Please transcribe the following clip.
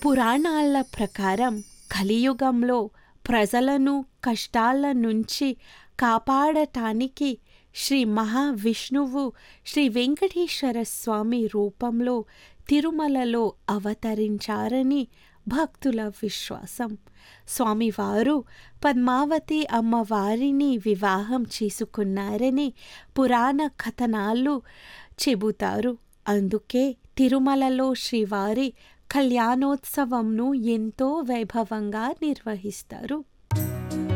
పురాణాల ప్రకారం కలియుగంలో ప్రజలను కష్టాల నుంచి కాపాడటానికి శ్రీ మహావిష్ణువు శ్రీ వెంకటేశ్వర స్వామి రూపంలో తిరుమలలో అవతరించారని భక్తుల విశ్వాసం స్వామివారు పద్మావతి అమ్మవారిని వివాహం చేసుకున్నారని పురాణ కథనాలు చెబుతారు అందుకే తిరుమలలో శ్రీవారి కళ్యాణోత్సవంను ఎంతో వైభవంగా నిర్వహిస్తారు